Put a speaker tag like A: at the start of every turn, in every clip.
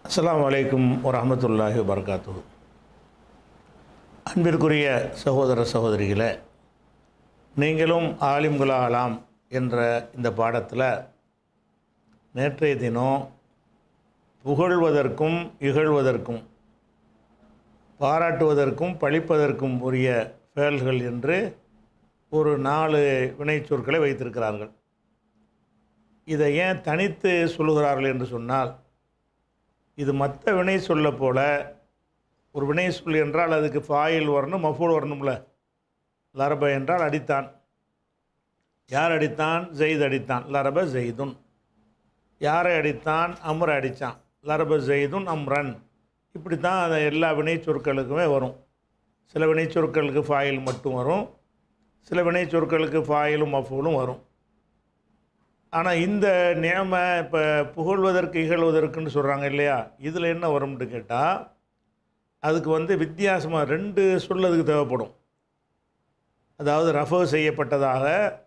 A: அஸ்ஸலாமு அலைக்கும் வரஹ்மத்துல்லாஹி வபரகாத்துஹு அன்பிற்குரிய சகோதர சகோதரிகளே நீங்களும் ஆலிம்குலாகலாம் என்ற இந்த பாடத்தில் நேற்றைய தினம் புகழ்வதற்கும் இகழ்வதற்கும் பாராட்டுவதற்கும் பழிப்பதற்கும் உரிய செயல்கள் என்று ஒரு நாலு வினைச்சொற்களை வைத்திருக்கிறார்கள் இதை ஏன் தனித்து சொல்லுகிறார்கள் என்று சொன்னால் இது மற்ற வினை சொல்ல போல ஒரு வினை சொல் என்றால் அதுக்கு ஃபாயில் வரணும் மஃபூல் வரணும்ல லரப என்றால் அடித்தான் யார் அடித்தான் ஜெயித் அடித்தான் லரப ஜெய்துன் யாரை அடித்தான் அம்ர அடித்தான் லரப ஜெய்துன் அம்ரன் இப்படி தான் அந்த எல்லா வினை சொற்களுக்குமே வரும் சில வினை சொற்களுக்கு ஃபாயில் மட்டும் வரும் சில வினை சொற்களுக்கு ஃபாயிலும் மஃபூலும் வரும் ஆனால் இந்த நியம இப்போ புகழ்வதற்கு இகழ்வதற்குன்னு சொல்கிறாங்க இல்லையா இதில் என்ன வரும்னு கேட்டால் அதுக்கு வந்து வித்தியாசமாக ரெண்டு சொல் அதுக்கு தேவைப்படும் அதாவது ரஃபோ செய்யப்பட்டதாக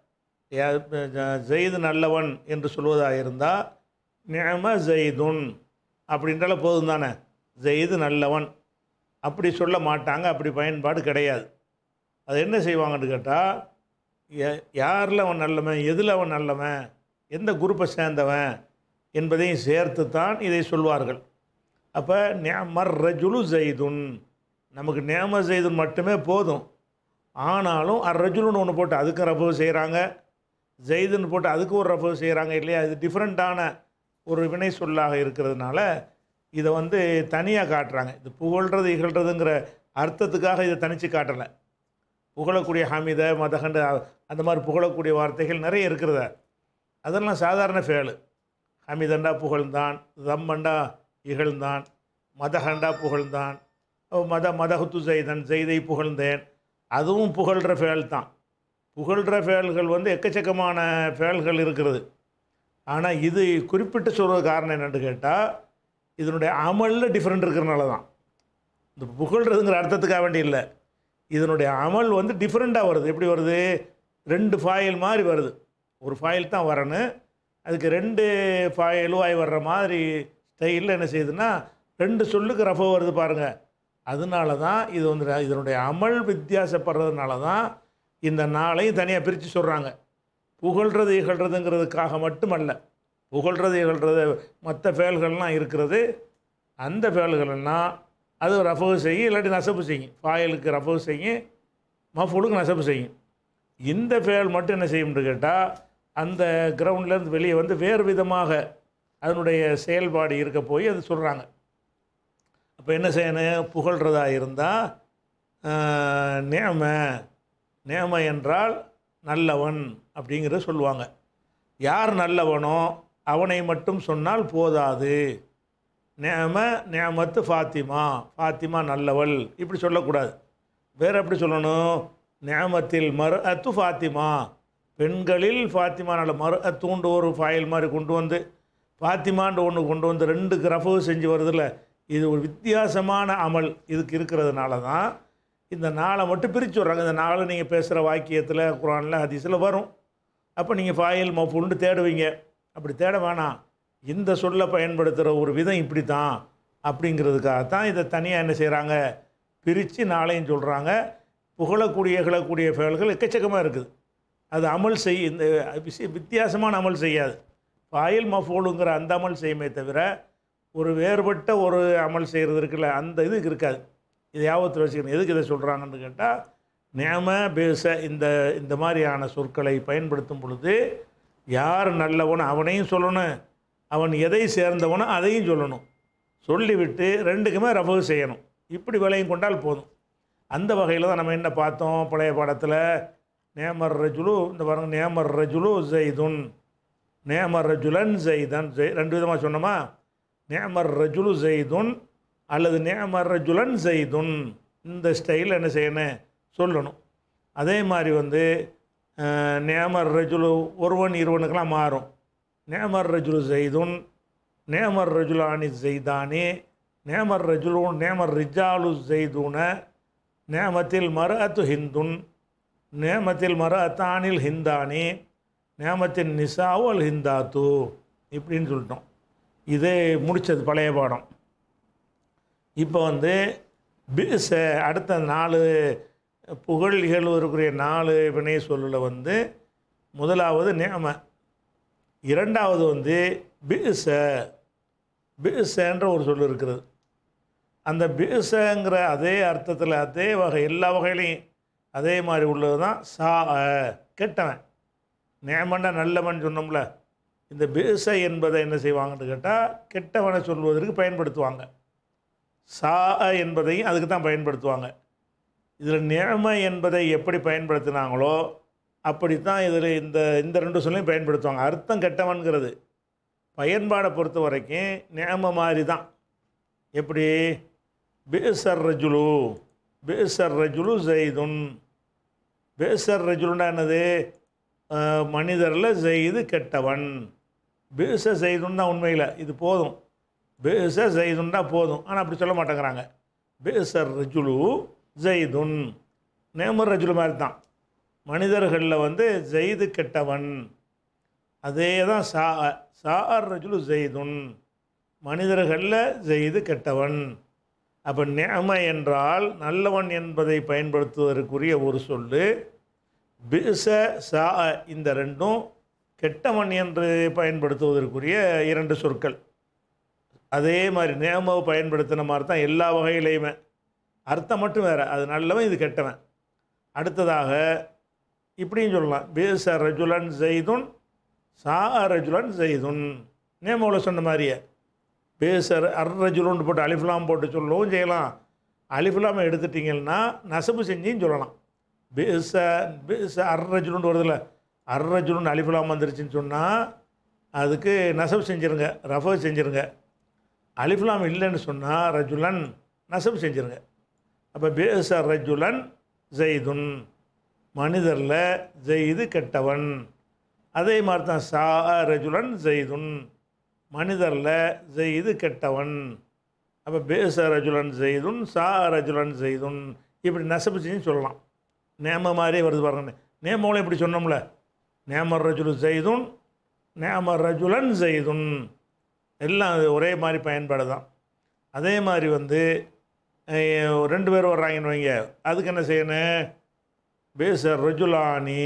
A: ஜெயிது நல்லவன் என்று சொல்வதாக இருந்தால் நியம ஜெய்துன் அப்படின்றால போதும் தானே ஜெயிது நல்லவன் அப்படி சொல்ல மாட்டாங்க அப்படி பயன்பாடு கிடையாது அது என்ன செய்வாங்கன்னு கேட்டால் யாரில் அவன் நல்லவன் எதில் அவன் நல்லவன் எந்த குரூப்பை சேர்ந்தவன் என்பதையும் சேர்த்து தான் இதை சொல்வார்கள் அப்போ நேமர் ரஜுலு ஜெய்துன் நமக்கு நேம ஜெய்துன் மட்டுமே போதும் ஆனாலும் அர் ரஜுலுன்னு ஒன்று போட்டு அதுக்கு ரஃபு செய்கிறாங்க ஜெய்துன்னு போட்டு அதுக்கு ஒரு ரஃபு செய்கிறாங்க இல்லையா இது டிஃப்ரெண்ட்டான ஒரு வினை சொல்லாக இருக்கிறதுனால இதை வந்து தனியாக காட்டுறாங்க இது புகழ்றது இகழ்றதுங்கிற அர்த்தத்துக்காக இதை தனித்து காட்டலை புகழக்கூடிய ஹமித மதகண்ட அந்த மாதிரி புகழக்கூடிய வார்த்தைகள் நிறைய இருக்கிறத அதெல்லாம் சாதாரண ஃபேலு ஹமிதண்டா புகழ்ந்தான் தம்மண்டா இகழ்ந்தான் மதஹண்டா புகழ்ந்தான் மத மதகுத்து ஜெய்தன் ஜெய்தை புகழ்ந்தேன் அதுவும் புகழ்கிற ஃபேல் தான் புகழ்கிற ஃபேல்கள் வந்து எக்கச்சக்கமான ஃபேல்கள் இருக்கிறது ஆனால் இது குறிப்பிட்டு சொல்வது காரணம் என்னென்னு கேட்டால் இதனுடைய அமலில் டிஃப்ரெண்ட் இருக்கிறனால தான் இந்த புகழ்கிறதுங்கிற அர்த்தத்துக்காக வேண்டி இல்லை இதனுடைய அமல் வந்து டிஃப்ரெண்ட்டாக வருது எப்படி வருது ரெண்டு ஃபாயில் மாதிரி வருது ஒரு ஃபாயில் தான் வரணும் அதுக்கு ரெண்டு ஃபாயிலுவாய் வர்ற மாதிரி ஸ்டைலில் என்ன செய்யுதுன்னா ரெண்டு சொல்லுக்கு ரஃபோ வருது பாருங்கள் அதனால தான் இது வந்து இதனுடைய அமல் வித்தியாசப்படுறதுனால தான் இந்த நாளையும் தனியாக பிரித்து சொல்கிறாங்க புகழ்றது இகழ்றதுங்கிறதுக்காக மட்டுமல்ல புகழ்றது இகழ்றது மற்ற ஃபேல்கள்லாம் இருக்கிறது அந்த ஃபேல்கள்லாம் அது ரஃபு செய்யும் இல்லாட்டி நசப்பு செய்யும் ஃபாயிலுக்கு ரஃபு செய்யும் மஃபூலுக்கு நசப்பு செய்யும் இந்த ஃபேல் மட்டும் என்ன செய்யும்னு கேட்டால் அந்த கிரவுண்ட்லேருந்து வெளியே வந்து வேறு விதமாக அதனுடைய செயல்பாடு இருக்க போய் அது சொல்கிறாங்க அப்போ என்ன செய்யணும் புகழ்கிறதா இருந்தால் நேம நேம என்றால் நல்லவன் அப்படிங்கிறத சொல்லுவாங்க யார் நல்லவனோ அவனை மட்டும் சொன்னால் போதாது நேம நேமத்து ஃபாத்திமா ஃபாத்திமா நல்லவள் இப்படி சொல்லக்கூடாது வேறு எப்படி சொல்லணும் நேமத்தில் மறு அத்து ஃபாத்திமா பெண்களில் ஃபாத்திமா நல்ல மறு அத்துண்டு ஒரு ஃபாயில் மாதிரி கொண்டு வந்து ஃபாத்திமான்ற ஒன்று கொண்டு வந்து ரெண்டு கிரஃபு செஞ்சு வருதில்ல இது ஒரு வித்தியாசமான அமல் இதுக்கு இருக்கிறதுனால தான் இந்த நாளை மட்டும் பிரித்து விட்றாங்க இந்த நாளை நீங்கள் பேசுகிற வாக்கியத்தில் குரானில் ஹதீஸில் வரும் அப்போ நீங்கள் ஃபாயில் மஃபுல்னு தேடுவீங்க அப்படி தேட வேணாம் இந்த சொல்லை பயன்படுத்துகிற ஒரு விதம் இப்படி தான் அப்படிங்கிறதுக்காக தான் இதை தனியாக என்ன செய்கிறாங்க பிரித்து நாளையும் சொல்கிறாங்க புகழக்கூடிய இகழக்கூடிய செயல்கள் எக்கச்சக்கமாக இருக்குது அது அமல் செய் இந்த விஷய வித்தியாசமான அமல் செய்யாது ஃபாயில் மஃபூலுங்கிற அந்த அமல் செய்யுமே தவிர ஒரு வேறுபட்ட ஒரு அமல் செய்கிறது இருக்குல்ல அந்த இது இருக்காது இது யாபத்தில் வச்சுக்கணும் எதுக்கு இதை சொல்கிறாங்கன்னு கேட்டால் நேம பேச இந்த இந்த மாதிரியான சொற்களை பயன்படுத்தும் பொழுது யார் நல்லவனோ அவனையும் சொல்லணும் அவன் எதை சேர்ந்தவனோ அதையும் சொல்லணும் சொல்லிவிட்டு ரெண்டுக்குமே ரஃபு செய்யணும் இப்படி விலையும் கொண்டால் போதும் அந்த வகையில் தான் நம்ம என்ன பார்த்தோம் பழைய பாடத்தில் நேமர் ரஜுலு இந்த பாருங்க நேமர் ரஜுலு ஜெய்துன் நேமர் ரஜுலன் ஜெய்தன் ஜெய் ரெண்டு விதமாக சொன்னோமா நேமர் ரஜுலு ஜெய்துன் அல்லது நேமர் ரஜுலன் ஜெய்துன் இந்த ஸ்டைலில் என்ன செய்யணும் சொல்லணும் அதே மாதிரி வந்து நேமர் ரஜுலு ஒருவன் இருவனுக்கெல்லாம் மாறும் நேமர் ரஜுலு ஜெய்துன் நேமர் ரஜுலானி ஜெய்தானி நேமர் ரஜுலு நேமர் ரிஜாலு ஜெய்துன நேமத்தில் மர அத்து ஹிந்துன் நேமத்தில் மர அத்தானில் ஹிந்தானி நேமத்தின் நிசாவு அல் ஹிந்தாத்து இப்படின்னு சொல்லிட்டோம் இதே முடித்தது பழைய பாடம் இப்போ வந்து பிச அடுத்த நாலு புகழ் இகழ்வதற்குரிய நாலு வினை சொல்லில் வந்து முதலாவது நேம இரண்டாவது வந்து பிச பிசன்ற ஒரு சொல் இருக்கிறது அந்த பிசங்கிற அதே அர்த்தத்தில் அதே வகை எல்லா வகையிலையும் அதே மாதிரி உள்ளது தான் சா கெட்டவன் நேமண்டா நல்லவன் சொன்னோம்ல இந்த பிச என்பதை என்ன செய்வாங்கன்னு கேட்டால் கெட்டவனை சொல்வதற்கு பயன்படுத்துவாங்க சா என்பதையும் அதுக்கு தான் பயன்படுத்துவாங்க இதில் நேம என்பதை எப்படி பயன்படுத்தினாங்களோ அப்படித்தான் இதில் இந்த இந்த ரெண்டு சொல்லையும் பயன்படுத்துவாங்க அர்த்தம் கெட்டவன்கிறது பயன்பாடை பொறுத்த வரைக்கும் நேம மாதிரி தான் எப்படி பேசர் ரஜுலு பேசர் ரஜுலு ஜெய்துன் பேசர் ரஜுலுன்னா என்னது அஹ், மனிதரில் ஜெய்து கெட்டவன் பேச செய்துன்னா உண்மையில் இது போதும் பேச செய்துன்னா போதும் ஆனால் அப்படி சொல்ல மாட்டேங்கிறாங்க பேசர் ரஜுலு ஜெய்துன் நேமர் ரஜுலு மாதிரி தான் மனிதர்களில் வந்து ஜெய்து கெட்டவன் அதே தான் சா சார் ரஜுலு ஜெய்துன் மனிதர்களில் ஜெய்து கெட்டவன் அப்போ நேம என்றால் நல்லவன் என்பதை பயன்படுத்துவதற்குரிய ஒரு சொல்லு பிச சா இந்த ரெண்டும் கெட்டவன் என்று பயன்படுத்துவதற்குரிய இரண்டு சொற்கள் அதே மாதிரி நேமாவை பயன்படுத்தின மாதிரி தான் எல்லா வகையிலையுமே அர்த்தம் மட்டும் வேறு அது நல்லவன் இது கெட்டவன் அடுத்ததாக இப்படியும் சொல்லலாம் பேச ரஜுலன் ஜெய்துன் சா ரஜுலன் ஜெய்துன் நேமாவில் சொன்ன மாதிரியே பேசர் அர் ரஜுலுன்னு போட்டு அலிஃப்லாம் போட்டு சொல்லவும் செய்யலாம் அலிஃப்லாமை எடுத்துட்டிங்கன்னா நசபு செஞ்சின்னு சொல்லலாம் பேச பேச அர் ரஜுலுன்னு வருதுல்ல அர் ரஜுலுன்னு அலிஃப்லாம் வந்துருச்சுன்னு சொன்னால் அதுக்கு நசபு செஞ்சுருங்க ரஃப செஞ்சுருங்க அலிஃப்லாம் இல்லைன்னு சொன்னால் ரஜுலன் நசபு செஞ்சுருங்க அப்போ பேச ரஜுலன் ஜெய்துன் மனிதரில் ஜெய்து கெட்டவன் அதே மாதிரி தான் சா ரஜுலன் ஜெய்துன் மனிதரில் ஜெய்து கெட்டவன் அப்போ பேச ரஜுலன் ஜெய்துன் சா ரஜுலன் ஜெய்துன் இப்படி நசபு செஞ்சு சொல்லலாம் நேம மாதிரியே வருது பாருங்க நேமோல இப்படி சொன்னோம்ல நேம ரஜுலு ஜெய்துன் நேம ரஜுலன் ஜெய்துன் எல்லாம் அது ஒரே மாதிரி பயன்பாடு தான் அதே மாதிரி வந்து அஹ், ரெண்டு பேர் வர்றாங்கன்னு வைங்க அதுக்கு என்ன செய்யணும் பேச ரஜுலானி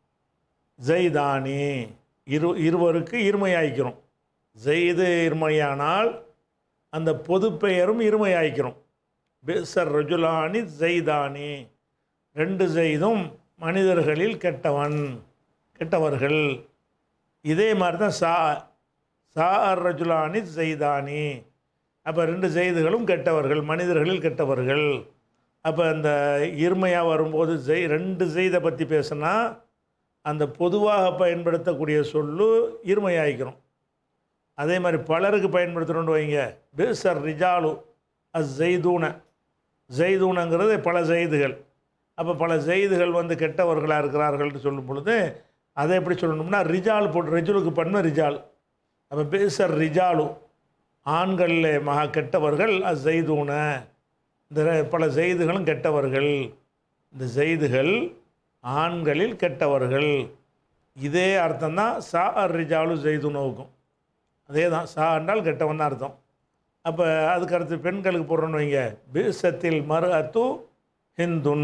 A: ஜெய்தானி இரு இருவருக்கு இருமையாய்க்கிறோம் ஜெய்து இருமையானால் அந்த பொதுப்பெயரும் இருமையாய்க்கிறோம் பேசர் ரஜுலானி ஜெய்தானி ரெண்டு ஜெய்தும் மனிதர்களில் கெட்டவன் கெட்டவர்கள் இதே மாதிரி தான் சா சா அர் ரஜுலானி ஜெய்தானி அப்போ ரெண்டு செய்துகளும் கெட்டவர்கள் மனிதர்களில் கெட்டவர்கள் அப்போ அந்த இருமையாக வரும்போது ஜெய் ரெண்டு செய்தை பற்றி பேசுனா அந்த பொதுவாக பயன்படுத்தக்கூடிய சொல்லு இருமையாயிக்கிறோம் அதே மாதிரி பலருக்கு பயன்படுத்துகிறோன்னு வைங்க பேசர் ரிஜாலு அஸ் ஜெய்தூன ஜெய்தூனங்கிறது பல செய்துகள் அப்போ பல செய்துகள் வந்து கெட்டவர்களாக இருக்கிறார்கள்னு சொல்லும் பொழுது அதை எப்படி சொல்லணும்னா ரிஜால் போட்டு ரிஜுலுக்கு பண்ண ரிஜால் அப்போ பேசர் ரிஜாலு ஆண்களில் மகா கெட்டவர்கள் அஸ் ஜெய்தூன இந்த ரெ- பல செய்துகளும் கெட்டவர்கள் இந்த செய்துகள் ஆண்களில் கெட்டவர்கள் இதே அர்த்தம் தான் சா அர் ரிஜாலு ஜெய்துனவுக்கும் அதே தான் சா என்றால் கெட்டவன் தான் அர்த்தம் அப்போ அதுக்கு அடுத்து பெண்களுக்கு போடுறோன்னு வைங்க பீசத்தில் மறு அத்து ஹிந்துன்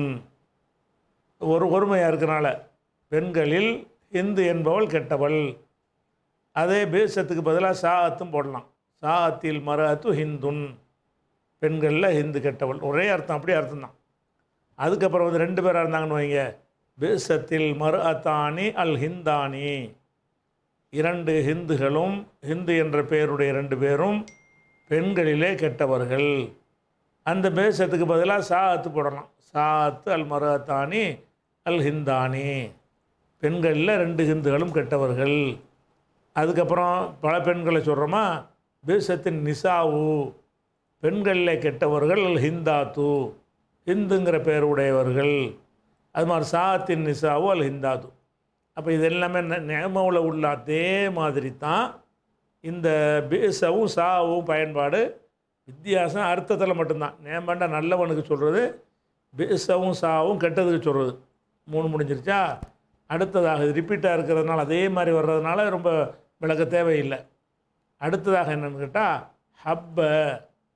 A: ஒரு ஒருமையாக இருக்கனால பெண்களில் ஹிந்து என்பவள் கெட்டவள் அதே பீசத்துக்கு பதிலாக சாஅத்தும் போடலாம் சாஅத்தில் மறு அத்து ஹிந்துன் பெண்களில் ஹிந்து கெட்டவள் ஒரே அர்த்தம் அப்படியே அர்த்தம் தான் அதுக்கப்புறம் வந்து ரெண்டு பேராக இருந்தாங்கன்னு வைங்க பீசத்தில் மறு அத்தானி அல் ஹிந்தானி இரண்டு ஹிந்துகளும் ஹிந்து என்ற பெயருடைய ரெண்டு பேரும் பெண்களிலே கெட்டவர்கள் அந்த பேசத்துக்கு பதிலாக சாத்து போடலாம் சாத்து அல் மரத்தானி அல் ஹிந்தானி பெண்களில் ரெண்டு ஹிந்துகளும் கெட்டவர்கள் அதுக்கப்புறம் பல பெண்களை சொல்கிறோமா பேசத்தின் நிசாவு பெண்களில் கெட்டவர்கள் அல் ஹிந்தாத்து ஹிந்துங்கிற பெயர் உடையவர்கள் அது மாதிரி சாத்தின் நிசாவு அல் ஹிந்தாத்து அப்போ இது எல்லாமே நேமாவில் உள்ள அதே மாதிரி தான் இந்த பேசவும் சாவும் பயன்பாடு வித்தியாசம் அர்த்தத்தில் மட்டும்தான் நேமாண்டா நல்லவனுக்கு சொல்கிறது பேசவும் சாவும் கெட்டதுக்கு சொல்கிறது மூணு முடிஞ்சிருச்சா அடுத்ததாக இது ரிப்பீட்டாக இருக்கிறதுனால அதே மாதிரி வர்றதுனால ரொம்ப விளக்க தேவையில்லை அடுத்ததாக என்னன்னு கேட்டால் ஹப்ப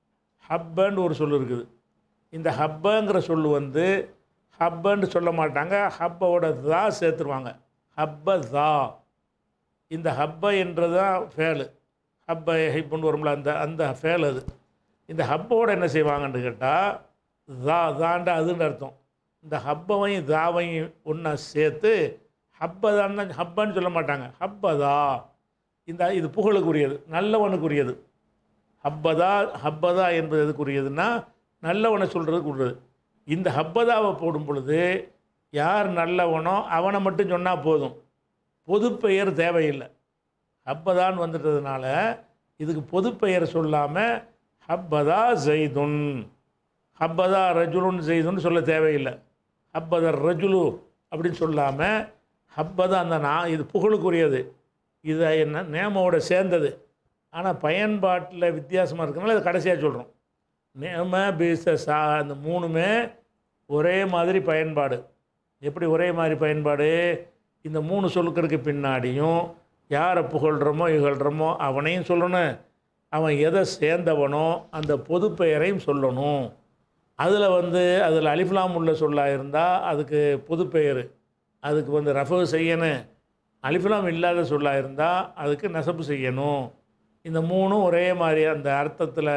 A: ஹப்பன்னு ஒரு சொல் இருக்குது இந்த ஹப்பங்கிற சொல் வந்து ஹப்பன்னு சொல்ல மாட்டாங்க ஹப்போட தா சேர்த்துருவாங்க ஹப்ப தா இந்த ஹப்ப என்றதான் ஃபேலு ஹப்ப ஹிப்புன்னு வரும்ல அந்த அந்த ஃபேல் அது இந்த ஹப்போட என்ன செய்வாங்கன்னு கேட்டால் தா தாண்டா அதுன்னு அர்த்தம் இந்த ஹப்பவையும் தாவையும் ஒன்றா சேர்த்து ஹப்பதான் ஹப்பன்னு சொல்ல மாட்டாங்க ஹப்பதா இந்த இது புகழுக்குரியது நல்லவனுக்குரியது ஹப்பதா ஹப்பதா என்பது எதுக்குரியதுன்னா நல்லவனை சொல்கிறதுக்கு உள்ளது இந்த ஹப்பதாவை போடும் பொழுது யார் நல்லவனோ அவனை மட்டும் சொன்னால் போதும் பொதுப்பெயர் தேவையில்லை ஹப்பதான்னு வந்துட்டதுனால இதுக்கு பொதுப்பெயர் சொல்லாமல் ஹப்பதா ஜெய்துன் ஹப்பதா ரஜுலுன் ஜெய்துன்னு சொல்ல தேவையில்லை ஹப்பதர் ரஜுலு அப்படின்னு சொல்லாமல் ஹப்பதா அந்த நான் இது புகழுக்குரியது இது என்ன நேமோட சேர்ந்தது ஆனால் பயன்பாட்டில் வித்தியாசமாக இருக்கனால அது கடைசியாக சொல்கிறோம் நேம பீச சா அந்த மூணுமே ஒரே மாதிரி பயன்பாடு எப்படி ஒரே மாதிரி பயன்பாடு இந்த மூணு சொலுக்கிறதுக்கு பின்னாடியும் யாரை புகழ்கிறோமோ இகழ்கிறோமோ அவனையும் சொல்லணும் அவன் எதை சேர்ந்தவனோ அந்த பொது பெயரையும் சொல்லணும் அதில் வந்து அதில் அலிஃப்லாம் உள்ள சொல்லாக இருந்தால் அதுக்கு பொது பெயர் அதுக்கு வந்து ரஃபு செய்யணும் அலிஃப்லாம் இல்லாத சொல்லாக இருந்தால் அதுக்கு நெசப்பு செய்யணும் இந்த மூணும் ஒரே மாதிரி அந்த அர்த்தத்தில்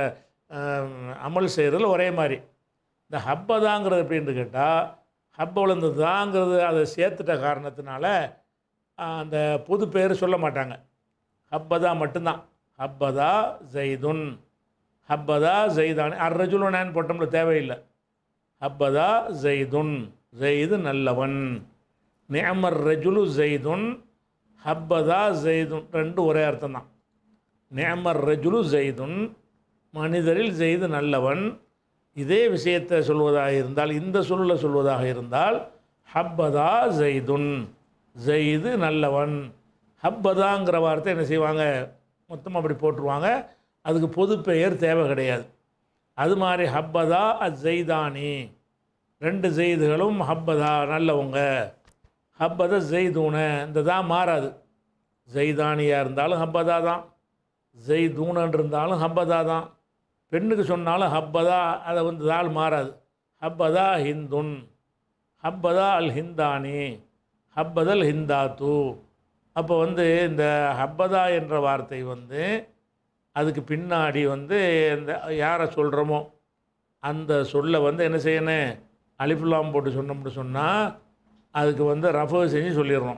A: அமல் செய்கிறதுல ஒரே மாதிரி இந்த ஹப்பதாங்கிறது எப்படின்னு கேட்டால் ஹப்பவில் இந்த தாங்கிறது அதை சேர்த்துட்ட காரணத்தினால ஆஹ், அந்த பொது பேர் சொல்ல மாட்டாங்க ஹப்பதா மட்டும்தான் ஹப்பதா ஜெய்துன் ஹப்பதா ஜெய்தான் அர்ரஜுலுனான்னு போட்டோம்ல தேவையில்லை ஹப்பதா ஜெய்துன் ஜெய்து நல்லவன் நியமர் ரஜுலு ஜெய்துன் ஹப்பதா ஜெய்துன் ரெண்டு ஒரே அர்த்தம் தான் நியமர் ரஜுலு ஜெய்துன் மனிதரில் ஜெய்து நல்லவன் இதே விஷயத்தை சொல்வதாக இருந்தால் இந்த சொல்ல சொல்வதாக இருந்தால் ஹப்பதா ஜெய்துன் ஜெய்து நல்லவன் ஹப்பதாங்கிற வார்த்தை என்ன செய்வாங்க மொத்தமாக அப்படி போட்டுருவாங்க அதுக்கு பொது பெயர் தேவை கிடையாது அது மாதிரி ஹப்பதா அத் ஜெய்தானி ரெண்டு ஜெய்துகளும் ஹப்பதா நல்லவங்க ஹப்பத ஜெய்தூன இந்த தான் மாறாது ஜெய்தானியாக இருந்தாலும் ஹப்பதா தான் ஜெய்தூனன் இருந்தாலும் ஹப்பதா தான் பெண்ணுக்கு சொன்னாலும் ஹப்பதா அதை வந்து தாள் மாறாது ஹப்பதா ஹிந்துன் ஹப்பதா அல் ஹிந்தானி ஹப்பதல் ஹிந்தாத்து அப்போ வந்து இந்த ஹப்பதா என்ற வார்த்தை வந்து அதுக்கு பின்னாடி வந்து இந்த யாரை சொல்கிறோமோ அந்த சொல்லை வந்து என்ன செய்யணும் அலிஃபுல்லாம் போட்டு சொன்னோம்னு சொன்னால் அதுக்கு வந்து ரஃபு செஞ்சு சொல்லிடுறோம்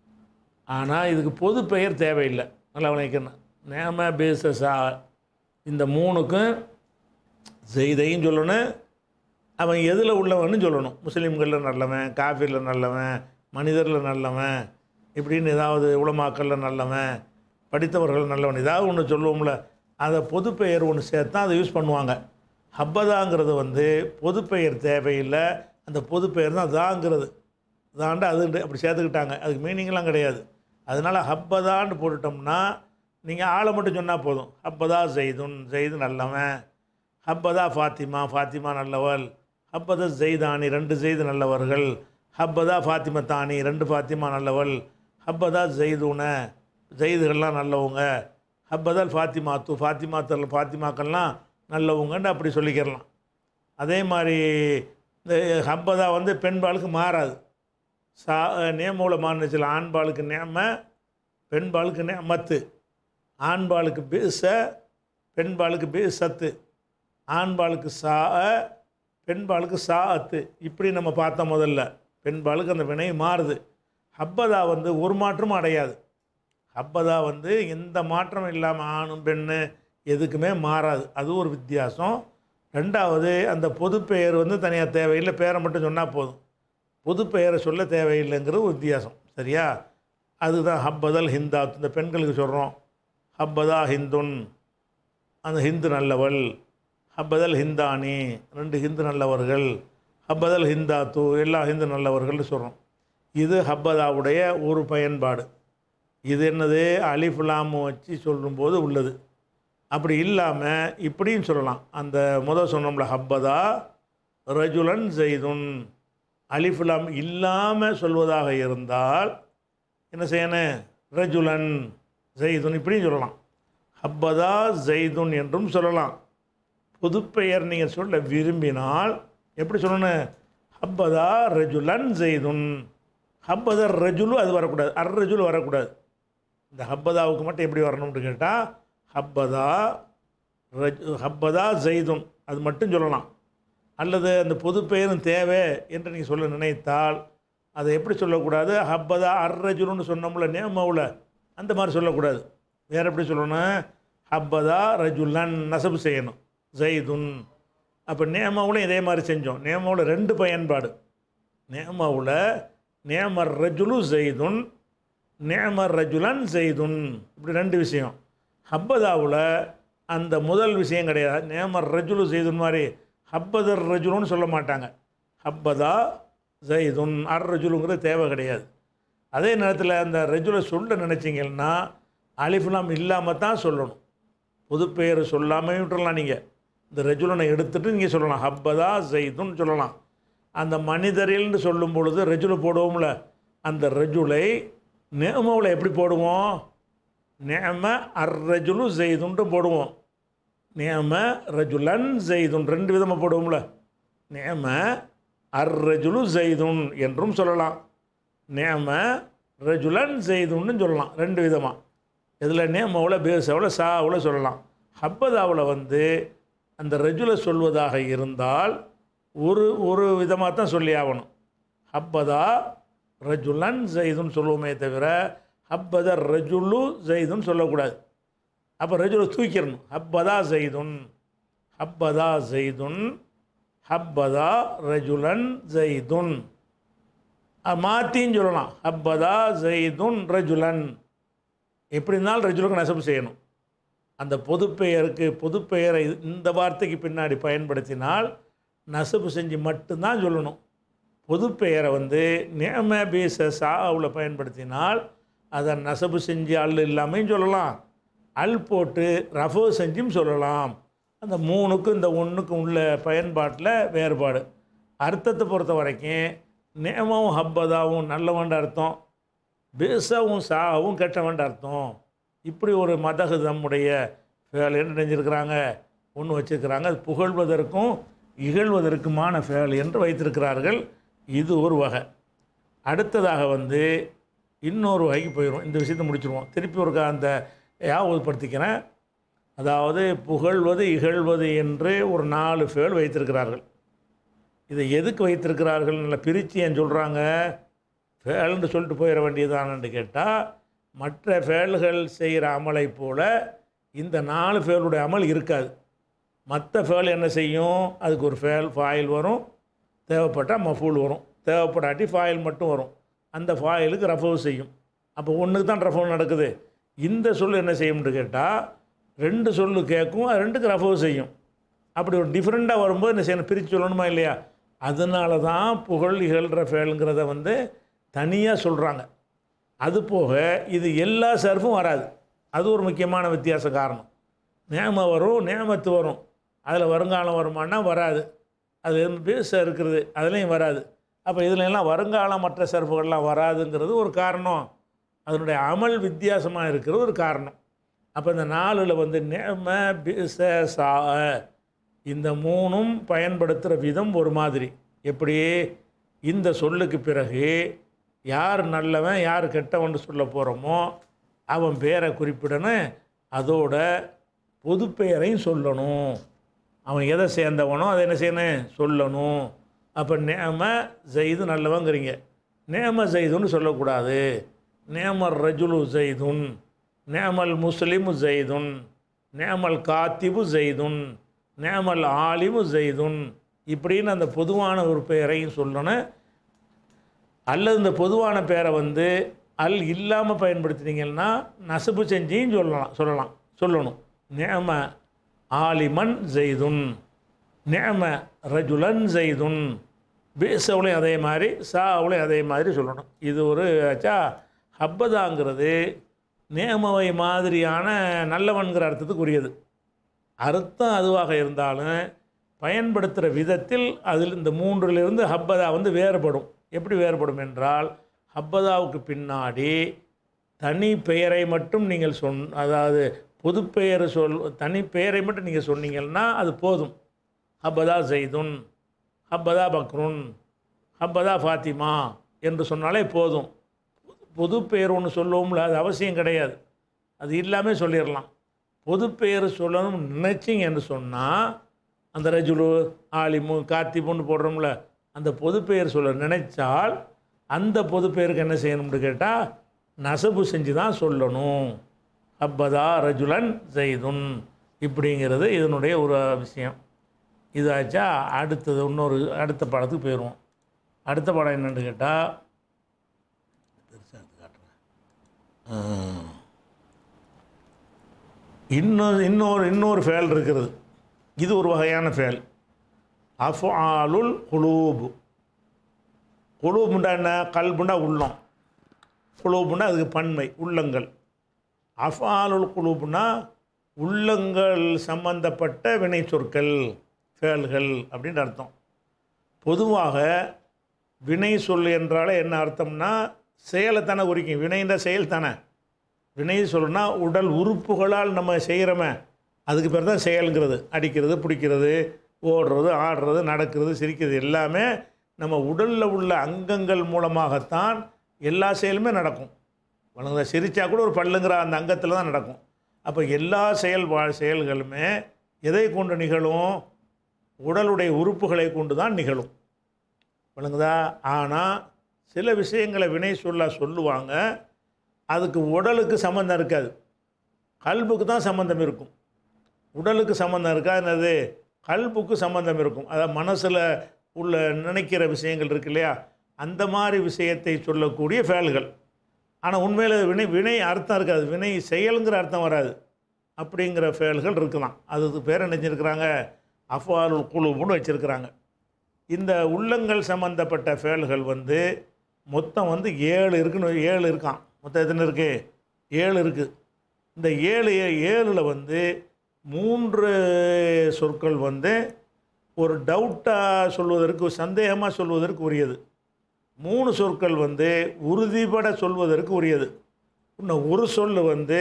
A: ஆனால் இதுக்கு பொது பெயர் தேவையில்லை நல்லா விளைக்கணும் நேம பேசஸா இந்த மூணுக்கும் செய்தையும் சொல்லணும் அவன் எதில் உள்ளவன்னு சொல்லணும் முஸ்லீம்களில் நல்லவன் காஃபிரில் நல்லவன் மனிதரில் நல்லவன் இப்படின்னு ஏதாவது உலமாக்கல்ல நல்லவன் படித்தவர்கள் நல்லவன் ஏதாவது ஒன்று சொல்லுவோம்ல அதை பொது பெயர் ஒன்று சேர்த்தா அதை யூஸ் பண்ணுவாங்க ஹப்பதாங்கிறது வந்து பொது பெயர் தேவையில்லை அந்த பொது பெயர் தான் தாங்கிறது தாண்ட அது அப்படி சேர்த்துக்கிட்டாங்க அதுக்கு மீனிங்லாம் கிடையாது அதனால் ஹப்பதான்னு போட்டுட்டோம்னா நீங்கள் ஆளை மட்டும் சொன்னால் போதும் ஹப்பதா ஜெய்துன் ஜெய்து நல்லவன் ஹப்பதா ஃபாத்திமா ஃபாத்திமா நல்லவள் ஹப்பதா ஜெய்தானி ரெண்டு ஜெய்து நல்லவர்கள் ஹப்பதா ஃபாத்திமா தானி ரெண்டு ஃபாத்திமா நல்லவள் ஹப்பதா ஜெய்துன ஜெய்துகள்லாம் நல்லவங்க ஹப்பதல் ஃபாத்திமாத்து ஃபாத்திமாத்தல் ஃபாத்திமாக்கள்லாம் நல்லவங்கன்னு அப்படி சொல்லிக்கிறலாம் அதே மாதிரி இந்த ஹப்பதா வந்து பெண்பாளுக்கு மாறாது சா நேமூல மாநிலத்தில் ஆண்பாளுக்கு நேம பெண்பாளுக்கு நேமத்து ஆண்பாளுக்கு பேச பெண்பாளுக்கு பே சத்து ஆண்பாளுக்கு சா பெண்பாளுக்கு சா அத்து இப்படி நம்ம பார்த்தோம் முதல்ல பெண்பாளுக்கு அந்த வினை மாறுது ஹப்பதா வந்து ஒரு மாற்றமும் அடையாது ஹப்பதா வந்து எந்த மாற்றமும் இல்லாமல் ஆணும் பெண்ணு எதுக்குமே மாறாது அது ஒரு வித்தியாசம் ரெண்டாவது அந்த பொது பெயர் வந்து தனியாக தேவையில்லை பேரை மட்டும் சொன்னால் போதும் பொது பெயரை சொல்ல தேவையில்லைங்கிறது ஒரு வித்தியாசம் சரியா அதுதான் ஹப்பதல் ஹிந்தாத் இந்த பெண்களுக்கு சொல்கிறோம் ஹப்பதா ஹிந்துன் அந்த ஹிந்து நல்லவள் ஹப்பதல் ஹிந்தானி ரெண்டு ஹிந்து நல்லவர்கள் ஹப்பதல் ஹிந்தாத்து எல்லா ஹிந்து நல்லவர்கள்னு சொல்கிறோம் இது ஹப்பதாவுடைய ஒரு பயன்பாடு இது என்னது அலிஃபுலாமு வச்சு சொல்லும்போது உள்ளது அப்படி இல்லாமல் இப்படியும் சொல்லலாம் அந்த முதல் சொன்னோம்ல ஹப்பதா ரஜுலன் ஜெய்துன் அலிஃபுலாம் இல்லாமல் சொல்வதாக இருந்தால் என்ன செய்யணும் ரஜுலன் ஜெய்துன் இப்படியும் சொல்லலாம் ஹப்பதா ஜெய்துன் என்றும் சொல்லலாம் பொதுப்பெயர் நீங்கள் சொல்ல விரும்பினால் எப்படி சொல்லணும் ஹப்பதா ரஜுலன் செய்துன் ஹப்பதர் ரஜுலு அது வரக்கூடாது அர் ரஜுல் வரக்கூடாது இந்த ஹப்பதாவுக்கு மட்டும் எப்படி வரணும்னு கேட்டால் ஹப்பதா ரஜ் ஹப்பதா ஜெய்துன் அது மட்டும் சொல்லலாம் அல்லது அந்த பொது பெயரும் தேவை என்று நீங்கள் சொல்ல நினைத்தால் அதை எப்படி சொல்லக்கூடாது ஹப்பதா அர்ரஜுலுன்னு சொன்னோம்ல நேமவுல அந்த மாதிரி சொல்லக்கூடாது வேறு எப்படி சொல்லணும் ஹப்பதா ரஜுலன் நசபு செய்யணும் ஜெய்துன் அப்போ நேமாவில் இதே மாதிரி செஞ்சோம் நேமாவில் ரெண்டு பயன்பாடு நேமாவில் நேமர் ரஜுலு ஜெய்துன் நேமர் ரஜுலன் ஜெய்துன் இப்படி ரெண்டு விஷயம் ஹப்பதாவில் அந்த முதல் விஷயம் கிடையாது நேமர் ரஜுலு ஜெய்துன் மாதிரி ஹப்பதர் ரஜுலுன்னு சொல்ல மாட்டாங்க ஹப்பதா ஜெய்துன் அர் ரஜுலுங்கிறது தேவை கிடையாது அதே நேரத்தில் அந்த ரஜுலை சொல்ல நினச்சிங்கன்னா அலிஃப்லாம் இல்லாமல் தான் சொல்லணும் பொதுப்பெயர் சொல்லாமல் விட்டுறலாம் நீங்கள் இந்த ரெஜுலனை எடுத்துட்டு நீங்கள் சொல்லலாம் ஹப்பதா ஜெய்துன்னு சொல்லலாம் அந்த மனிதரில்னு சொல்லும் பொழுது ரெஜுலை போடுவோம்ல அந்த ரெஜுலை நேமவில் எப்படி போடுவோம் நேம அர் ரஜுலு ஜெய்துன்ட்டு போடுவோம் நேம ரஜுலன் ஜெய்துன் ரெண்டு விதமாக போடுவோம்ல நேம அர் ரஜுலு ஜெய்துன் என்றும் சொல்லலாம் நேம ரஜுலன் ஜெய்துன்னு சொல்லலாம் ரெண்டு விதமாக இதில் நேமாவில் பேசாவில் சாவில் சொல்லலாம் ஹப்பதாவில் வந்து அந்த ரெஜுலை சொல்வதாக இருந்தால் ஒரு ஒரு விதமாக தான் சொல்லி ஆகணும் ஹப்பதா ரஜுலன் ஜெய்துன்னு சொல்லுவோமே தவிர ஹப்பத ரஜுலு ஜெய்துன்னு சொல்லக்கூடாது அப்போ ரஜுலை தூக்கிடணும் ஹப்பதா ஜெய்துன் ஹப்பதா ஜெய்துன் ஹப்பதா ரஜுலன் ஜெய்துன் மாற்றின்னு சொல்லலாம் ஹப்பதா ஜெய்துன் ரஜுலன் எப்படி இருந்தாலும் ரஜுலுக்கு நெசப்பு செய்யணும் அந்த பொதுப்பெயருக்கு பொதுப்பெயரை இந்த வார்த்தைக்கு பின்னாடி பயன்படுத்தினால் நசபு செஞ்சு மட்டும்தான் சொல்லணும் பொதுப்பெயரை வந்து நேம பேச சாவில் பயன்படுத்தினால் அதை நசபு செஞ்சு அல் இல்லாமையும் சொல்லலாம் அல் போட்டு ரஃபோ செஞ்சும் சொல்லலாம் அந்த மூணுக்கும் இந்த ஒன்றுக்கும் உள்ள பயன்பாட்டில் வேறுபாடு அர்த்தத்தை பொறுத்த வரைக்கும் நேமமும் ஹப்பதாவும் நல்லவன்ற அர்த்தம் பேசாவும் சாவும் கெட்டவன்ற அர்த்தம் இப்படி ஒரு மதகு நம்முடைய ஃபேல் என்ன நினைஞ்சிருக்கிறாங்க ஒன்று வச்சிருக்கிறாங்க அது புகழ்வதற்கும் இகழ்வதற்குமான ஃபேல் என்று வைத்திருக்கிறார்கள் இது ஒரு வகை அடுத்ததாக வந்து இன்னொரு வகைக்கு போயிடும் இந்த விஷயத்தை முடிச்சிருவோம் திருப்பி ஒரு அந்த ஞாபகப்படுத்திக்கிறேன் அதாவது புகழ்வது இகழ்வது என்று ஒரு நாலு ஃபேல் வைத்திருக்கிறார்கள் இதை எதுக்கு வைத்திருக்கிறார்கள் நல்ல பிரித்து ஏன் சொல்கிறாங்க ஃபேல்னு சொல்லிட்டு போயிட வேண்டியதானு கேட்டால் மற்ற ஃபேல்கள் செய்கிற அமலை போல் இந்த நாலு ஃபேலுடைய அமல் இருக்காது மற்ற ஃபேல் என்ன செய்யும் அதுக்கு ஒரு ஃபேல் ஃபாயில் வரும் தேவைப்பட்டால் மஃபூல் வரும் தேவைப்படாட்டி ஃபாயில் மட்டும் வரும் அந்த ஃபாயிலுக்கு ரஃபவு செய்யும் அப்போ ஒன்றுக்கு தான் ரஃபவு நடக்குது இந்த சொல் என்ன செய்யும்னு கேட்டால் ரெண்டு சொல்லு கேட்கும் அது ரெண்டுக்கு ரஃபவு செய்யும் அப்படி ஒரு டிஃப்ரெண்ட்டாக வரும்போது என்ன செய்யணும் பிரித்து சொல்லணுமா இல்லையா அதனால தான் புகழ் இகழ்கிற ஃபேலுங்கிறத வந்து தனியாக சொல்கிறாங்க அது போக இது எல்லா சர்ஃபும் வராது அது ஒரு முக்கியமான வித்தியாச காரணம் நேம வரும் நேமத்து வரும் அதில் வருங்காலம் வருமானா வராது அது பேச இருக்கிறது அதுலேயும் வராது அப்போ இதுல எல்லாம் வருங்காலம் மற்ற சர்ஃபுகள்லாம் வராதுங்கிறது ஒரு காரணம் அதனுடைய அமல் வித்தியாசமாக இருக்கிறது ஒரு காரணம் அப்போ இந்த நாலில் வந்து நேம பிச சா இந்த மூணும் பயன்படுத்துகிற விதம் ஒரு மாதிரி எப்படி இந்த சொல்லுக்கு பிறகு யார் நல்லவன் யார் கெட்டவன் சொல்ல போகிறோமோ அவன் பேரை குறிப்பிடணும் அதோட பொது பெயரையும் சொல்லணும் அவன் எதை சேர்ந்தவனோ அதை என்ன செய்யணும் சொல்லணும் அப்போ நேம ஜெய்து நல்லவங்கிறீங்க நேம ஜெய்துன்னு சொல்லக்கூடாது நேமர் ரஜுலு ஜெய்துன் நேமல் முஸ்லிமு ஜெய்துன் நேமல் காத்திபு ஜெய்துன் நேமல் ஆலிமு ஜெய்துன் இப்படின்னு அந்த பொதுவான ஒரு பெயரையும் சொல்லணும் அல்லது இந்த பொதுவான பேரை வந்து அல் இல்லாமல் பயன்படுத்தினீங்கன்னா நசுப்பு செஞ்சியும் சொல்லலாம் சொல்லலாம் சொல்லணும் நேம ஆலிமன் ஜெய்துன் நேம ரஜுலன் ஜெய்துன் பேசவுலையும் அதே மாதிரி சாவுலையும் அதே மாதிரி சொல்லணும் இது ஒரு ஆச்சா ஹப்பதாங்கிறது நேமவை மாதிரியான நல்லவன்கிற அர்த்தத்துக்கு உரியது அர்த்தம் அதுவாக இருந்தாலும் பயன்படுத்துகிற விதத்தில் அதில் இந்த மூன்றிலிருந்து ஹப்பதா வந்து வேறுபடும் எப்படி வேறுபடும் என்றால் ஹப்பதாவுக்கு பின்னாடி தனி பெயரை மட்டும் நீங்கள் சொன் அதாவது பொதுப்பெயர் சொல் தனிப்பெயரை மட்டும் நீங்கள் சொன்னீங்கன்னா அது போதும் ஹப்பதா ஜெய்துன் ஹப்பதா பக்ருன் ஹப்பதா ஃபாத்திமா என்று சொன்னாலே போதும் பொது பெயர் ஒன்று சொல்லுவோம்ல அது அவசியம் கிடையாது அது இல்லாமல் சொல்லிடலாம் பொது பெயர் சொல்லணும் நினைச்சிங்க என்று சொன்னால் அந்த ரஜுலு ஆலிமு காத்திபுன்னு போடுறோம்ல அந்த பொது பெயர் சொல்ல நினைச்சால் அந்த பொது பெயருக்கு என்ன செய்யணும்னு கேட்டால் நசபு செஞ்சு தான் சொல்லணும் ஹப்பதா ரஜுலன் ஜெய்துன் இப்படிங்கிறது இதனுடைய ஒரு விஷயம் இதாச்சா அடுத்தது இன்னொரு அடுத்த படத்துக்கு போயிடுவோம் அடுத்த படம் என்னன்னு கேட்டால் பெருசாக எடுத்து காட்டுறேன் ஆ. இன்னொரு இன்னொரு இன்னொரு ஃபேல் இருக்கிறது இது ஒரு வகையான ஃபேல் அஃபாலுல் குலூபு குலூபுண்டா என்ன கல்புண்டா உள்ளம் குலூபுண்டா அதுக்கு பன்மை உள்ளங்கள் அஃபாலுல் குலூபுனா உள்ளங்கள் சம்பந்தப்பட்ட வினை சொற்கள் ஃபேல்கள் அப்படின்ற அர்த்தம் பொதுவாக வினை சொல் என்றாலே என்ன அர்த்தம்னா செயலை தானே குறிக்கும் வினைன்ற செயல் தானே வினை சொல்லுனா உடல் உறுப்புகளால் நம்ம செய்கிறோமே அதுக்கு பேர் தான் செயல்ங்கிறது அடிக்கிறது பிடிக்கிறது ஓடுறது ஆடுறது நடக்கிறது சிரிக்கிறது எல்லாமே நம்ம உடலில் உள்ள அங்கங்கள் மூலமாகத்தான் எல்லா செயலுமே நடக்கும் வழங்குத சிரிச்சா கூட ஒரு பல்லுங்கிற அந்த அங்கத்தில் தான் நடக்கும் அப்போ எல்லா செயல் வா- செயல்களுமே எதை கொண்டு நிகழும் உடலுடைய உறுப்புகளை கொண்டு தான் நிகழும் விளங்குதா ஆனால் சில விஷயங்களை வினை சொல்ல சொல்லுவாங்க அதுக்கு உடலுக்கு சம்மந்தம் இருக்காது கல்புக்கு தான் சம்மந்தம் இருக்கும் உடலுக்கு சம்மந்தம் இருக்கா என்னது கல்புக்கு சம்மந்தம் இருக்கும் அதாவது மனசில் உள்ள நினைக்கிற விஷயங்கள் இருக்கு இல்லையா அந்த மாதிரி விஷயத்தை சொல்லக்கூடிய ஃபேல்கள் ஆனால் உண்மையில் அது வினை வினை அர்த்தம் இருக்காது வினை செயலுங்கிற அர்த்தம் வராது அப்படிங்கிற ஃபேல்கள் இருக்கலாம் அதுக்கு பேர் என்ன செஞ்சுருக்கிறாங்க அஃபாலுல் குழுவுன்னு வச்சுருக்கிறாங்க இந்த உள்ளங்கள் சம்மந்தப்பட்ட ஃபேல்கள் வந்து மொத்தம் வந்து ஏழு இருக்குன்னு ஏழு இருக்கான் மொத்தம் எத்தனை இருக்கு ஏழு இருக்குது இந்த ஏழு ஏழில் வந்து மூன்று சொற்கள் வந்து ஒரு டவுட்டாக சொல்வதற்கு சந்தேகமாக சொல்வதற்கு உரியது மூணு சொற்கள் வந்து உறுதிபட சொல்வதற்கு உரியது இன்னும் ஒரு சொல் வந்து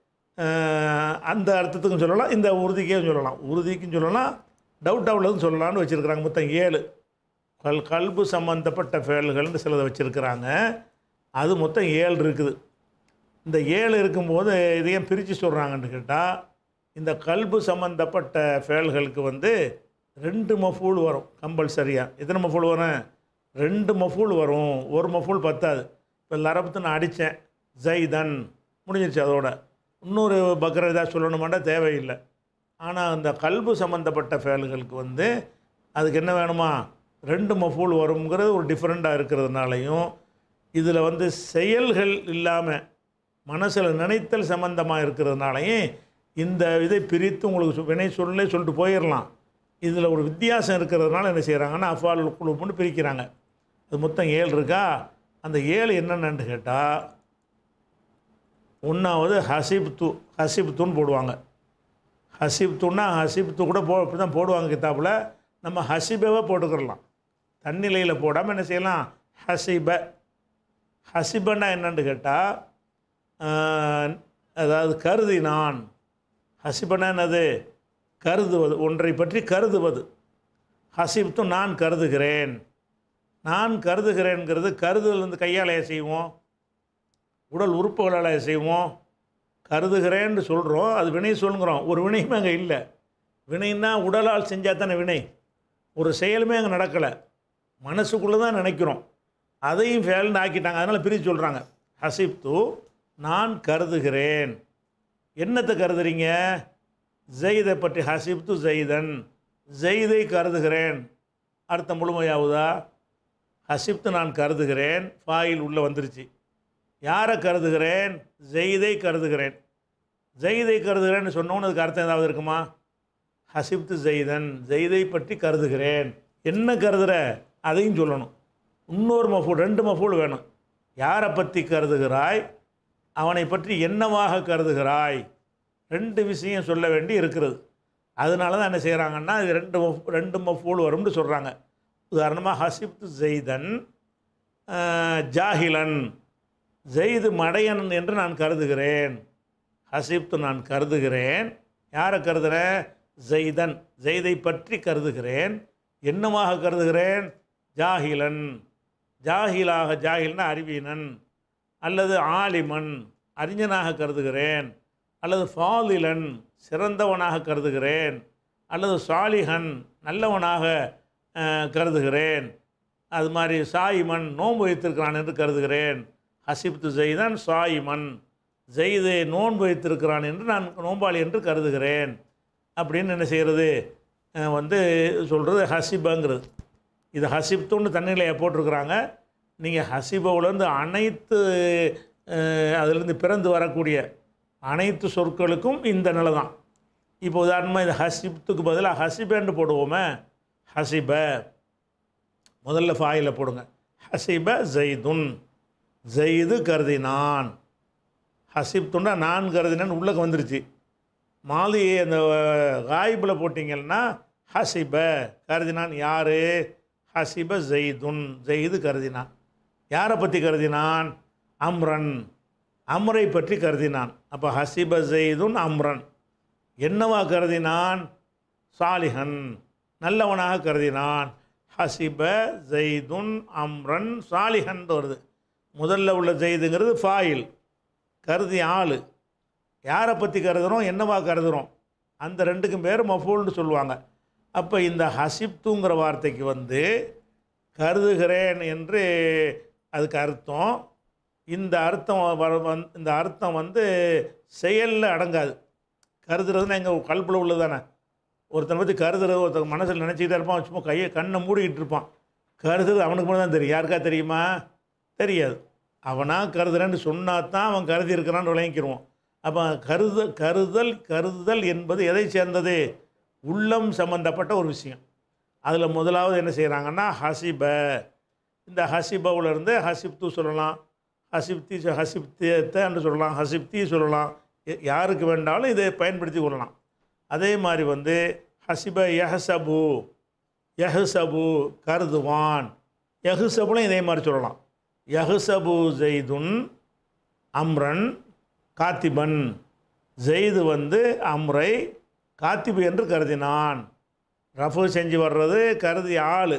A: அஹ், அந்த அர்த்தத்துக்கும் சொல்லலாம் இந்த உறுதிக்கும் சொல்லலாம் உறுதிக்கும் சொல்லலாம் டவுட்டாக உள்ளதும் சொல்லலாம்னு வச்சுருக்கிறாங்க மொத்தம் ஏழு கல் கல்பு சம்மந்தப்பட்ட ஃபேல்கள்னு சிலதை வச்சுருக்கிறாங்க அது மொத்தம் ஏழு இருக்குது இந்த ஏழு இருக்கும்போது இதையும் பிரித்து சொல்கிறாங்கன்னு கேட்டால் இந்த கல்பு சம்மந்தப்பட்ட ஃபேல்களுக்கு வந்து ரெண்டு மஃபூல் வரும் கம்பல்சரியாக எத்தனை மஃபூல் வரும் ரெண்டு மஃபூல் வரும் ஒரு மஃபூல் பத்தாது இப்போ லரபத்து நான் அடித்தேன் ஜைதன் முடிஞ்சிருச்சு அதோட இன்னொரு பக்ர ஏதாவது சொல்லணுமாண்டா தேவையில்லை ஆனால் அந்த கல்பு சம்மந்தப்பட்ட ஃபேல்களுக்கு வந்து அதுக்கு என்ன வேணுமா ரெண்டு மஃபூல் வருங்கிறது ஒரு டிஃப்ரெண்ட்டாக இருக்கிறதுனாலையும் இதில் வந்து செயல்கள் இல்லாமல் மனசில் நினைத்தல் சம்பந்தமாக இருக்கிறதுனாலையும் இந்த இதை பிரித்து உங்களுக்கு சொ- வினை சொல்லே சொல்லிட்டு போயிடலாம் இதில் ஒரு வித்தியாசம் இருக்கிறதுனால என்ன செய்கிறாங்கன்னா அஃபால் குழுப்புன்னு பிரிக்கிறாங்க அது மொத்தம் ஏழு இருக்கா அந்த ஏழு என்னென்னு கேட்டால் ஒன்றாவது ஹசிப்து ஹசிப்துன்னு போடுவாங்க ஹசிப்துன்னா ஹசிப்து கூட போ இப்படி தான் போடுவாங்க கித்தாப்பில் நம்ம ஹசிபவை போட்டுக்கிறலாம் தன்னிலையில் போடாமல் என்ன செய்யலாம் ஹசிப ஹசிபன்னா என்னன்னு கேட்டால் அதாவது கருதினான் ஹசிபன்னா என்னது கருதுவது ஒன்றை பற்றி கருதுவது ஹசிப்து நான் கருதுகிறேன் நான் கருதுகிறேன்கிறது கருதுதல் வந்து கையாலேயே செய்வோம் உடல் உறுப்புகளால் செய்வோம் கருதுகிறேன்னு சொல்கிறோம் அது வினை சொல்லுங்கிறோம் ஒரு வினையுமே அங்கே இல்லை வினைன்னா உடலால் செஞ்சால் தானே வினை ஒரு செயலுமே அங்கே நடக்கலை மனசுக்குள்ளே தான் நினைக்கிறோம் அதையும் ஃபேல்னு ஆக்கிட்டாங்க அதனால் பிரித்து சொல்கிறாங்க ஹசிப்து நான் கருதுகிறேன் என்னத்தை கருதுறீங்க ஜெயிதை பற்றி ஹசிப்து ஜெய்தன் ஜெய்தை கருதுகிறேன் அர்த்தம் முழுமையாகுதா ஹசிப்து நான் கருதுகிறேன் ஃபாயில் உள்ளே வந்துருச்சு யாரை கருதுகிறேன் ஜெய்தை கருதுகிறேன் ஜெய்தை கருதுகிறேன்னு சொன்னோன்னு அதுக்கு அர்த்தம் ஏதாவது இருக்குமா ஹசிப்து ஜெய்தன் ஜெய்தை பற்றி கருதுகிறேன் என்ன கருதுற அதையும் சொல்லணும் இன்னொரு மஃபூல் ரெண்டு மஃபூல் வேணும் யாரை பற்றி கருதுகிறாய் அவனை பற்றி என்னவாக கருதுகிறாய் ரெண்டு விஷயம் சொல்ல வேண்டி இருக்கிறது அதனால தான் என்ன செய்கிறாங்கன்னா இது ரெண்டு மஃப் ரெண்டு மஃபூல் வரும்னு சொல்கிறாங்க உதாரணமாக ஹசிப்து ஜெய்தன் ஆஹ், ஜாஹிலன் ஜெய்து மடையன் என்று நான் கருதுகிறேன் ஹசிப்து நான் கருதுகிறேன் யாரை கருதுகிறேன் ஜெய்தன் ஜெய்தை பற்றி கருதுகிறேன் என்னமாக கருதுகிறேன் ஜாஹிலன் ஜாஹிலாக ஜாஹில்னா அறிவீனன் அல்லது ஆலிமன் அறிஞனாக கருதுகிறேன் அல்லது ஃபாலிலன் சிறந்தவனாக கருதுகிறேன் அல்லது சாலிஹன் நல்லவனாக அஹ், கருதுகிறேன் அது மாதிரி சாயிமன் நோன்பு வைத்திருக்கிறான் என்று கருதுகிறேன் ஹசிப்து ஜெய்தன் சாயிமன் ஜெய்து நோன்பு வைத்திருக்கிறான் என்று நான் நோம்பாளி என்று கருதுகிறேன் அப்படின்னு என்ன செய்கிறது அஹ், வந்து சொல்கிறது ஹசிபங்கிறது இது ஹசிப்துன்னு தண்ணியில் போட்டிருக்கிறாங்க நீங்கள் ஹசிபவுலேருந்து அனைத்து அஹ், அதிலிருந்து பிறந்து வரக்கூடிய அனைத்து சொற்களுக்கும் இந்த நிலை தான் இப்போ உதாரணமாக இந்த ஹசிப்துக்கு பதிலாக ஹசிபேன்னு போடுவோமே ஹசிப முதல்ல ஃபாயில போடுங்க ஹசிப ஜெய்துன் ஜெய்து கருதினான் ஹசிப்துன்னா நான் கருதினேன்னு உள்ளே வந்துருச்சு மாலி அந்த காயிபில் போட்டிங்கன்னா ஹசிப கருதினான் யார் ஹசிப ஜெய்துன் ஜெய்து கருதினான் யாரை பற்றி கருதினான் அம்ரன் அம்ரை பற்றி கருதினான் அப்போ ஹசிப ஜெய்துன் அம்ரன் என்னவா கருதினான் சாலிஹன் நல்லவனாக கருதினான் ஹசிப ஜெய்துன் அம்ரன் சாலிஹன் வருது முதல்ல உள்ள ஜெய்துங்கிறது ஃபாயில் கருதி ஆள் யாரை பற்றி கருதுகிறோம் என்னவா கருதுகிறோம் அந்த ரெண்டுக்கும் பேர் மஃபூல்னு சொல்லுவாங்க அப்போ இந்த ஹசிப்துங்கிற வார்த்தைக்கு வந்து கருதுகிறேன் என்று அதுக்கு அர்த்தம் இந்த அர்த்தம் வர வந் இந்த அர்த்தம் வந்து செயலில் அடங்காது கருதுறதுன்னா எங்கள் கல்பில் உள்ளது தானே ஒருத்தனை பற்றி கருதுறது ஒருத்தன் மனசில் நினச்சிக்கிட்டே இருப்பான் சும்மா கையை கண்ணை மூடிக்கிட்டு இருப்பான் கருதுறது அவனுக்கு மட்டும் தான் தெரியும் யாருக்கா தெரியுமா தெரியாது அவனாக கருதுறேன்னு சொன்னா தான் அவன் கருதி இருக்கிறான்னு விளங்கிக்கிடுவான் அப்போ கருத கருதல் கருதுதல் என்பது எதை சேர்ந்தது உள்ளம் சம்பந்தப்பட்ட ஒரு விஷயம் அதில் முதலாவது என்ன செய்கிறாங்கன்னா ஹசிப இந்த ஹசிபவுல இருந்து ஹசிப்து சொல்லலாம் ஹசிப்தி ஹசிப்தியத்தை சொல்லலாம் ஹசிப்தி சொல்லலாம் ய- யாருக்கு வேண்டாலும் இதை பயன்படுத்தி கொள்ளலாம் அதே மாதிரி வந்து ஹசிப யஹசபு யஹ்சபு கருதுவான் யஹ்சபுலும் இதே மாதிரி சொல்லலாம் யஹ்சபு ஜெய்துன் அம்ரன் காத்திபன் ஜெய்து வந்து அம்ரை காத்திபு என்று கருதினான் ரஃபு செஞ்சு வர்றது கருதி ஆள்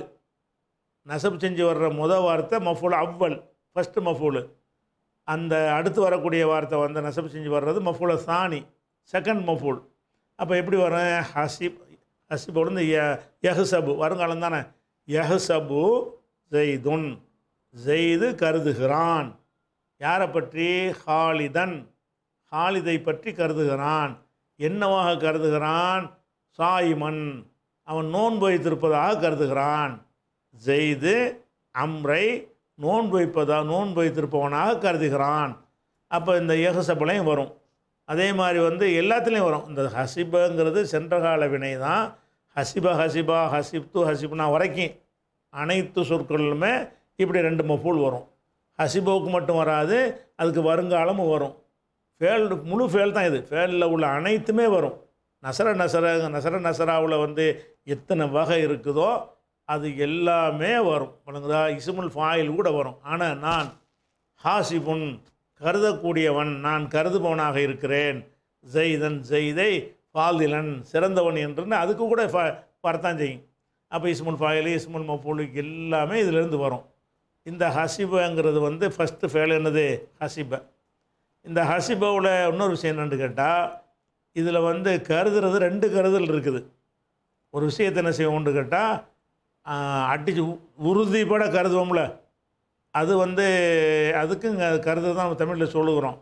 A: நசப் செஞ்சு வர்ற முத வார்த்தை மஃபூல் அவ்வல் ஃபஸ்ட்டு மஃபூல் அந்த அடுத்து வரக்கூடிய வார்த்தை வந்து நசப் செஞ்சு வர்றது மஃபூல சாணி செகண்ட் மஃபூல் அப்போ எப்படி வரும் ஹசிப் ஹசிபோடு இந்த ய- யஹ்சபு வருங்காலம் தானே யஹ்சபு ஜெய்துன் ஜெய்து கருதுகிறான் யாரை பற்றி ஹாலிதன் ஹாலிதை பற்றி கருதுகிறான் என்னவாக கருதுகிறான் சாயிமன் அவன் நோன்பு வைத்திருப்பதாக கருதுகிறான் ஜெய்து அம்ரை நோன்பு வைப்பதா நோன்பு வைத்திருப்பவனாக கருதுகிறான் அப்போ இந்த ஏகசபலையும் வரும் அதே மாதிரி வந்து எல்லாத்துலேயும் வரும் இந்த ஹசிபங்கிறது சென்ற கால வினை தான் ஹசிப ஹசிபா ஹசிப்து ஹசிப்னா வரைக்கும் அனைத்து சொற்களிலுமே இப்படி ரெண்டு மஃபூல் வரும் ஹசிபோவுக்கு மட்டும் வராது அதுக்கு வருங்காலமும் வரும் ஃபேல் முழு ஃபேல் தான் இது ஃபேலில் உள்ள அனைத்துமே வரும் நசர நசர நசர நசராவில் வந்து எத்தனை வகை இருக்குதோ அது எல்லாமே வரும் வணங்குதா இசுமுல் ஃபாயில் கூட வரும் ஆனால் நான் ஹாசிபுன் கருதக்கூடியவன் நான் கருதுபவனாக இருக்கிறேன் ஜெய்தன் ஜெய்தை ஃபாதிலன் சிறந்தவன் என்று அதுக்கு கூட ஃப வரத்தான் செய்யும் அப்போ இஸ்முல் ஃபாயில் இஸ்முல் மஃபூல் எல்லாமே இதிலிருந்து வரும் இந்த ஹசிபங்கிறது வந்து ஃபஸ்ட்டு ஃபேல் என்னது ஹசிப இந்த ஹசிபாவில் இன்னொரு விஷயம் என்னன்னு கேட்டால் இதில் வந்து கருதுறது ரெண்டு கருதல் இருக்குது ஒரு விஷயத்தை என்ன செய்வோம்னு கேட்டால் அடிச்சு உ- உறுதிப்பட கருதுவோம்ல அது வந்து அதுக்கும் இங்க கருது தான் நம்ம தமிழில் சொல்லுகிறோம்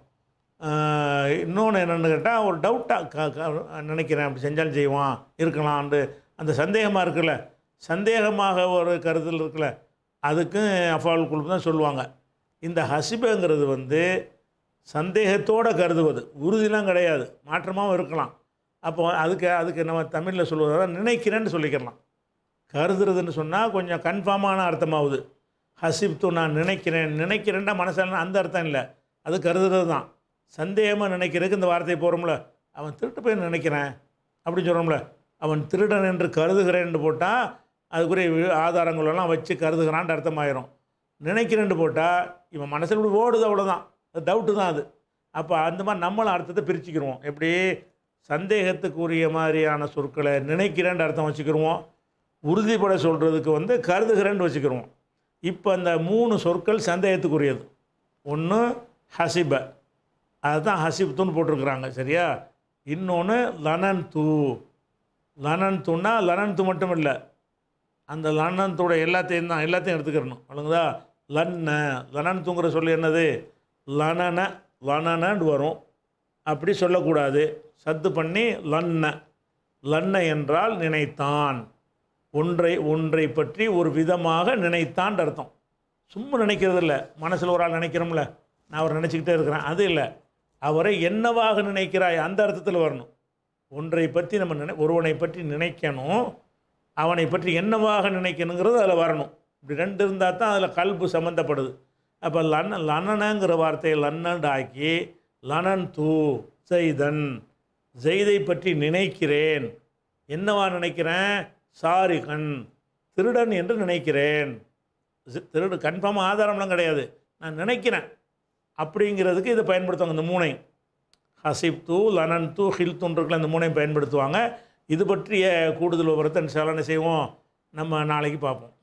A: இன்னொன்று என்னென்னு கேட்டால் ஒரு டவுட்டாக க க நினைக்கிறேன் அப்படி செஞ்சாலும் செய்வான் இருக்கலாம்னு அந்த சந்தேகமாக இருக்குல்ல சந்தேகமாக ஒரு கருதல் இருக்குல்ல அதுக்கும் அஃபால் குழு தான் சொல்லுவாங்க இந்த ஹசிபங்கிறது வந்து சந்தேகத்தோடு கருதுவது உறுதிலாம் கிடையாது மாற்றமாகவும் இருக்கலாம் அப்போ அதுக்கு அதுக்கு நம்ம தமிழில் சொல்லுவதை நினைக்கிறேன்னு சொல்லிக்கிறலாம் கருதுறதுன்னு சொன்னால் கொஞ்சம் கன்ஃபார்மான அர்த்தமாகுது ஹசிப்து நான் நினைக்கிறேன் நினைக்கிறேன்டா மனசால அந்த அர்த்தம் இல்லை அது கருதுறது தான் சந்தேகமாக நினைக்கிறதுக்கு இந்த வார்த்தையை போகிறோம்ல அவன் திருட்டு போய் நினைக்கிறேன் அப்படின்னு சொல்கிறோம்ல அவன் திருடன் என்று கருதுகிறேன்னு போட்டால் அதுக்குரிய வி- ஆதாரங்களெல்லாம் வச்சு கருதுகிறான்ட்டு அர்த்தமாயிரும் நினைக்கிறேன்னு போட்டால் இவன் மனசில் இப்படி ஓடுது அவ்வளோதான் அது டவுட்டு தான் அது அப்போ அந்த மாதிரி நம்மளும் அர்த்தத்தை பிரிச்சுக்கிருவோம் எப்படி சந்தேகத்துக்குரிய மாதிரியான சொற்களை நினைக்கிறேன்ற அர்த்தம் வச்சுக்கிருவோம் உறுதிப்பட சொல்கிறதுக்கு வந்து கருதுகிறேன்னு வச்சுக்கிருவோம் இப்போ அந்த மூணு சொற்கள் சந்தேகத்துக்குரியது ஒன்று ஹசிப அதுதான் ஹசிப்துன்னு போட்டிருக்கிறாங்க சரியா இன்னொன்று லனன் தூ லனன் தூன்னா லனன் தூ மட்டும் இல்லை அந்த லனன்தோட எல்லாத்தையும் தான் எல்லாத்தையும் எடுத்துக்கிறணும் ஒழுங்குதா லன்ன லனன் தூங்குற சொல்லி என்னது லனன லனனன்னு வரும் அப்படி சொல்லக்கூடாது சத்து பண்ணி லன்ன லன்ன என்றால் நினைத்தான் ஒன்றை ஒன்றை பற்றி ஒரு விதமாக நினைத்தான் அர்த்தம் சும்மா நினைக்கிறது இல்லை மனசில் ஒரு ஆள் நினைக்கிறோம்ல நான் அவரை நினச்சிக்கிட்டே இருக்கிறேன் அது இல்லை அவரை என்னவாக நினைக்கிறாய் அந்த அர்த்தத்தில் வரணும் ஒன்றை பற்றி நம்ம நினை ஒருவனை பற்றி நினைக்கணும் அவனை பற்றி என்னவாக நினைக்கணுங்கிறது அதில் வரணும் இப்படி ரெண்டு இருந்தால் தான் அதில் கல்பு சம்மந்தப்படுது அப்போ லன லனனங்கிற வார்த்தையை லன்னண்டு ஆக்கி லனன் தூ செய்தன் ஜெய்தை பற்றி நினைக்கிறேன் என்னவா நினைக்கிறேன் சாரிகன் திருடன் என்று நினைக்கிறேன் சி- திருடு கன்ஃபார்மாக ஆதாரம்லாம் கிடையாது நான் நினைக்கிறேன் அப்படிங்கிறதுக்கு இதை பயன்படுத்துவாங்க இந்த மூணையும் ஹசிப் தூ லனன் தூ ஹில் தூன்றுக்குள்ள இந்த மூணையும் பயன்படுத்துவாங்க இது பற்றிய கூடுதல் விவரத்தை இன்ஷா அல்லாஹ் என்ன செய்வோம் நம்ம நாளைக்கு பார்ப்போம்